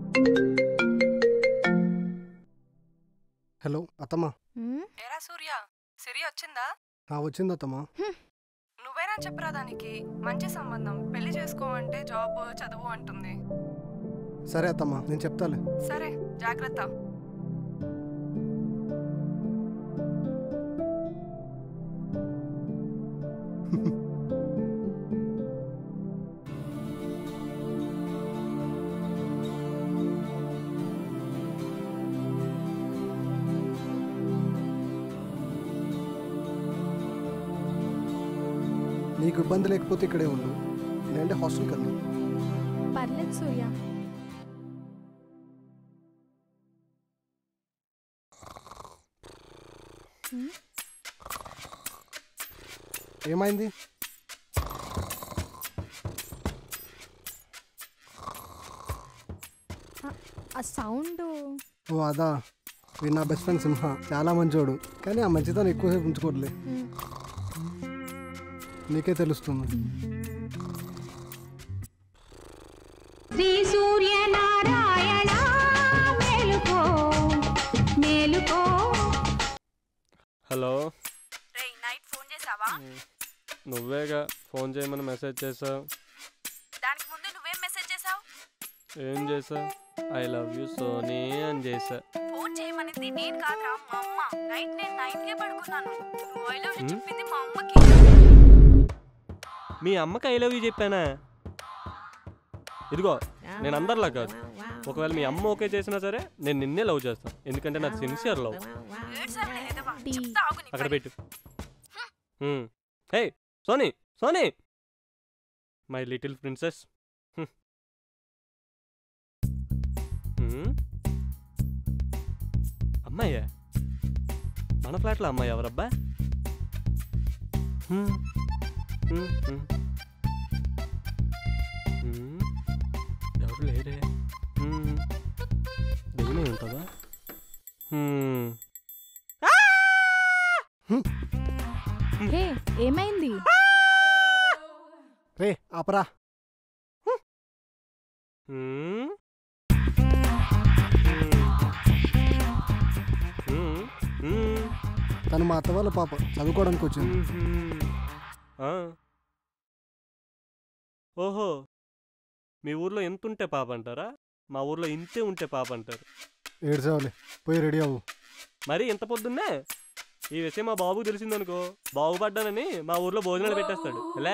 Hello అత్తమ్మా హ్మ్? ఏరా సూర్య సిరి వచ్చిందా ఆ, వచ్చింది అత్తమ్మా నువ్వేనా చెప్పరా దానికి మంచి సంబంధం పెళ్లి చేసుకోమంటే జాబ్ చదువు అంటుంది సరే అత్తమ్మా నేను చెప్తాలే సరే జాగ్రత్త నీకు ఇబ్బంది లేకపోతే ఇక్కడే ఉండు లేదంటే హాస్టల్కి వెళ్దాం పర్లేదు సూర్య హ్మ్? ఏమైంది ఆ సౌండ్ ఓ అదా వీడు నా బెస్ట్ ఫ్రెండ్ సింహ చాలా మంచోడు కానీ ఆ మంచితనం ఎక్కువసేపు ఉంచుకోవట్లే నీకే తెలుస్తుంది శ్రీ సూర్యనారాయణ మేలుకో మేలుకో హలో రే నైట్ ఫోన్ చేసావా నువ్వేగా ఫోన్ చేయమని మెసేజ్ చేసావు దానికి ముందు నువ్వేం మెసేజ్ చేసావు ఏం చేసా ఐ లవ్ యూ సోనీ అని చేసా ఫోన్ చేయమనింది నేను కాదురా మా అమ్మ నైట్ నేను నైన్ కే పడుకున్నాను నువ్వు I love you హ్మ్? చెప్పింది మా అమ్మకి మీ అమ్మకి ఐ లవ్ యూ చెప్పానా ఇదిగో నేను అందరిలా కాదు ఒకవేళ మీ అమ్మ ఓకే చేసినా సరే నేను నిన్నే లవ్ చేస్తాను ఎందుకంటే నాకు సిన్సియర్ లవ్ ఏడ్చావులే, ఎదవా. టీ. చెప్తా ఆగు నీ అక్కడ పని. పెట్టు hey Soni Soni my little princess అమ్మాయ్యా మన ఫ్లాట్లో అమ్మాయి ఎవరబ్బా హ్మ్. హ్మ్, హ్మ్. హ్మ్. ఎవరు లేరే హ్మ్. దిగునే ఉంటుందా హ్మ్. హే ఏమైంది రే ఆపరా హ్మ్. హ్మ్. హ్మ్. తను మా అత్త వాళ్ళ పాప చదువుకోవడానికి వచ్చింది మ్మ్హ్మ్. ఆ. ఓహో మీ ఊర్లో ఎంత ఉంటే పాప అంటారా మా ఊర్లో ఇంతే ఉంటే పాప అంటారు ఏడ్చేవాలే పోయి రెడీ అవ్వు మరి ఇంత పొద్దున్నే ఈ విషయం మా బాబుకు తెలిసిందనుకో బాగుపడ్డానని మా ఊర్లో భోజనాలు పెట్టేస్తాడు లే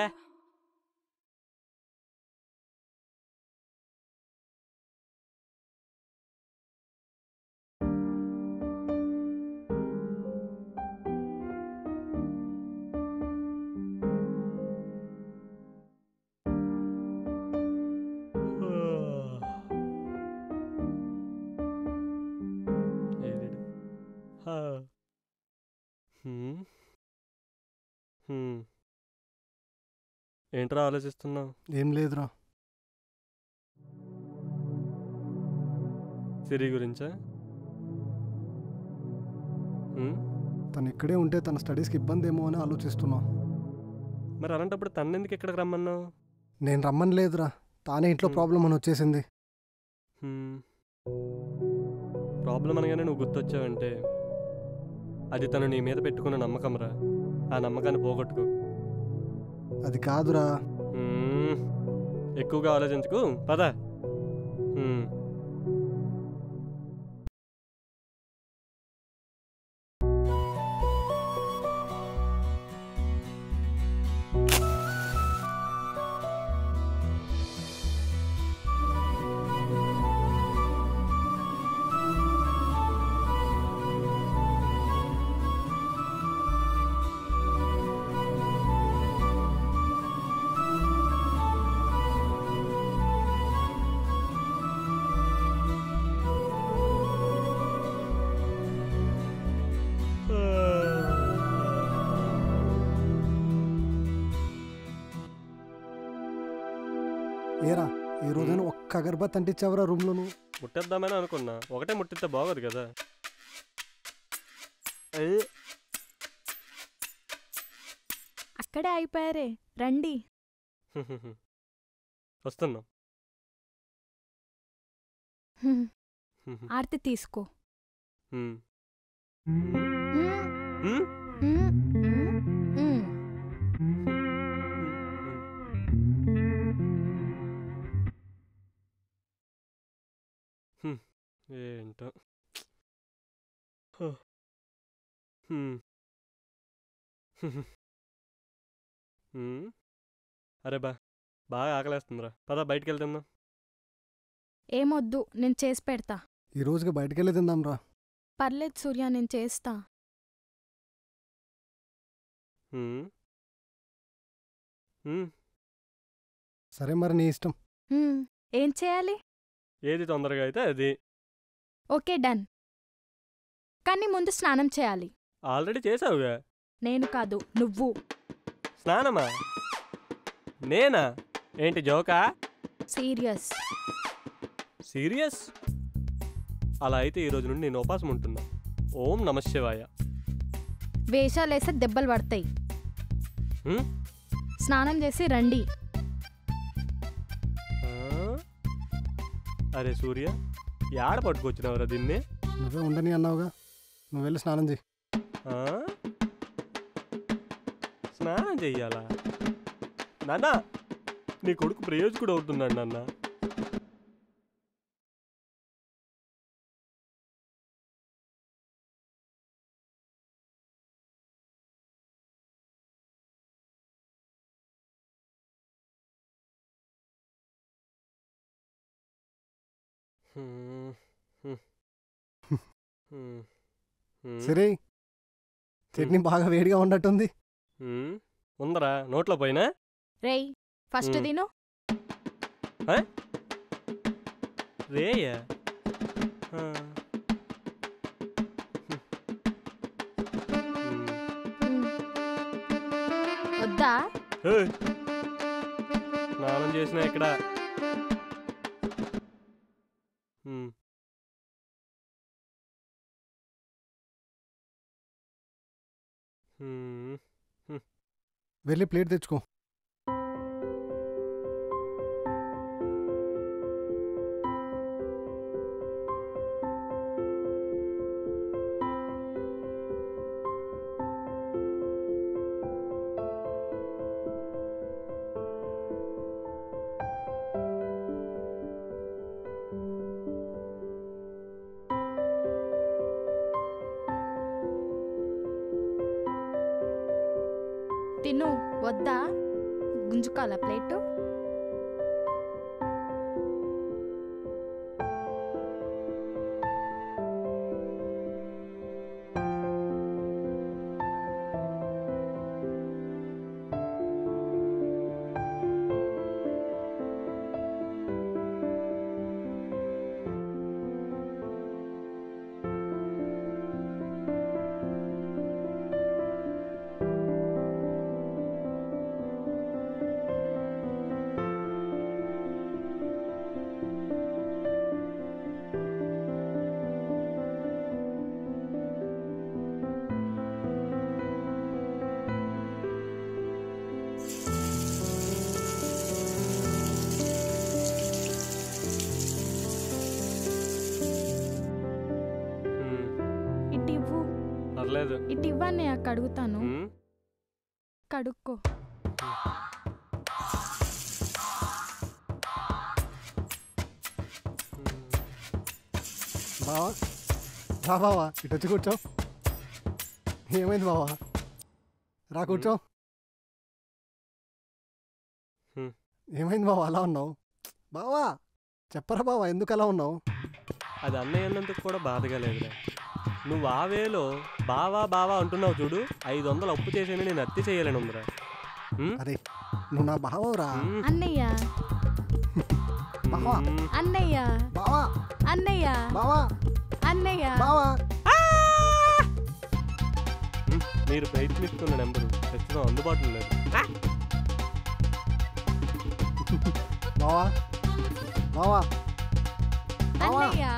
ఏడిడు. హా. హ్మ్. హ్మ్. ఏంట్రా ఆలోచిస్తున్నావు ఏం లేదురా సిరి గురించా హ్మ్? తను ఇక్కడే ఉంటే తన స్టడీస్కి ఇబ్బంది ఏమో అని ఆలోచిస్తున్నా మరి అలాంటప్పుడు తన్నెందుకు ఇక్కడికి రమ్మన్నావు నేను రమ్మని లేదురా తానే ఇంట్లో Hmm. ప్రాబ్లం అని వచ్చేసింది హ్మ్. ప్రాబ్లం అనగానే నువ్వు గుర్తొచ్చావంటే అది తను నీ మీద పెట్టుకున్న నమ్మకంరా ఆ నమ్మకాన్ని పోగొట్టుకో అది కాదురా హ్మ్. ఎక్కువగా ఆలోచించుకు పద హ్మ్. ఏరా ఈ రోజైనా ఒక్క అగరబత్ అంటించావురా రూమ్లో నువ్వు ముట్టేద్దామని అనుకున్నా ఒకటే ముట్టిస్తే బాగోదు కదా ఏ, అక్కడే అయిపోయారే రండి వస్తున్నాం హ్మ్. ఆర్తి తీసుకో హ్మ్. హ్మ్. హ్మ్? హ్మ్. హ్మ్. హ్మ్. హ్మ్. ఏంటో హ. హ్మ్. హ్మ్. అరే బా బాగా ఆకలేస్తుందిరా పద బయటికి వెళ్తుందా ఏమొద్దు నేను చేసి పెడతా ఈ రోజుకి బయటికి వెళ్ళి తిందాం రా పర్లేదు సూర్య నేను చేస్తా హ్మ్. హ్మ్. సరే మరి నీ ఇష్టం హ్మ్. ఏం చేయాలి ఏది తొందరగా అయితే అది ఓకే డన్ కానీ ముందు స్నానం చేయాలి ఆల్రెడీ చేసావుగా నేను కాదు నువ్వు స్నానమా నేనా ఏంటి జోకా సీరియస్ సీరియస్ అలా అయితే ఈ రోజు నుండి నేను ఉపాసం ఉంటున్నా ఓం నమ శివాయ వేషాలేస్తే దెబ్బలు పడతాయి హ్మ్? స్నానం చేసి రండి ఆ? అరే సూర్య యాడ పట్టుకొచ్చినావురా దీన్ని నువ్వే ఉండని అన్నావుగా నువ్వు వెళ్ళి స్నానం చేయి ఆ? స్నానం చెయ్యాలా నాన్న నీ కొడుకు ప్రయోజకుడు అవుతున్నాడు నాన్న హ్మ్. హ్మ్. హ్మ్. హ్మ్. సరే చట్నీ బాగా వేడిగా ఉన్నట్టుంది హ్మ్. ఉందరా నోట్లో పోయినా రేయ్ ఫస్ట్ హ్మ్. తిను రేయా ఆ. హ్మ్. హ్మ్. వద్దా ఏయ్. స్నానం చేసిన ఇక్కడ హ్మ్. హ్మ్. వెళ్ళి ప్లేట్ తెచ్చుకో తిను వద్దా గుంజుకోవాల ప్లేటు హ్మ్. ఇటు ఇవ్వు పర్లేదు ఇటు ఇవ్వని అక్కడ అడుగుతాను హ్మ్. కడుక్కో హ్మ్. బావా రా బావా ఇటు వచ్చి కూర్చో ఏమైంది బావా రా కూర్చో హ్మ్. ఏమైంది బావా అలా ఉన్నావు బావా చెప్పరా బావా ఎందుకు అలా ఉన్నావు అది అన్నయ్య అన్నందుకు కూడా బాధగా లేదురా నువ్వు ఆ వేలో బావా బావా అంటున్నావు చూడు ఐదు వందలు అప్పు చేసేని నేను అత్తి చేయాలని ఉందిరా హ్మ్? అరే నువ్వు నా బావరా హ్మ్. అన్నయ్య బావా. హ్మ్. అన్నయ్య బావా అన్నయ్య బావా అన్నయ్య బావా హ్మ్. మీరు ప్రయత్నిస్తున్న నెంబరు ప్రస్తుతం అందుబాటులో లేదు బావా బావా బావా అన్నయ్య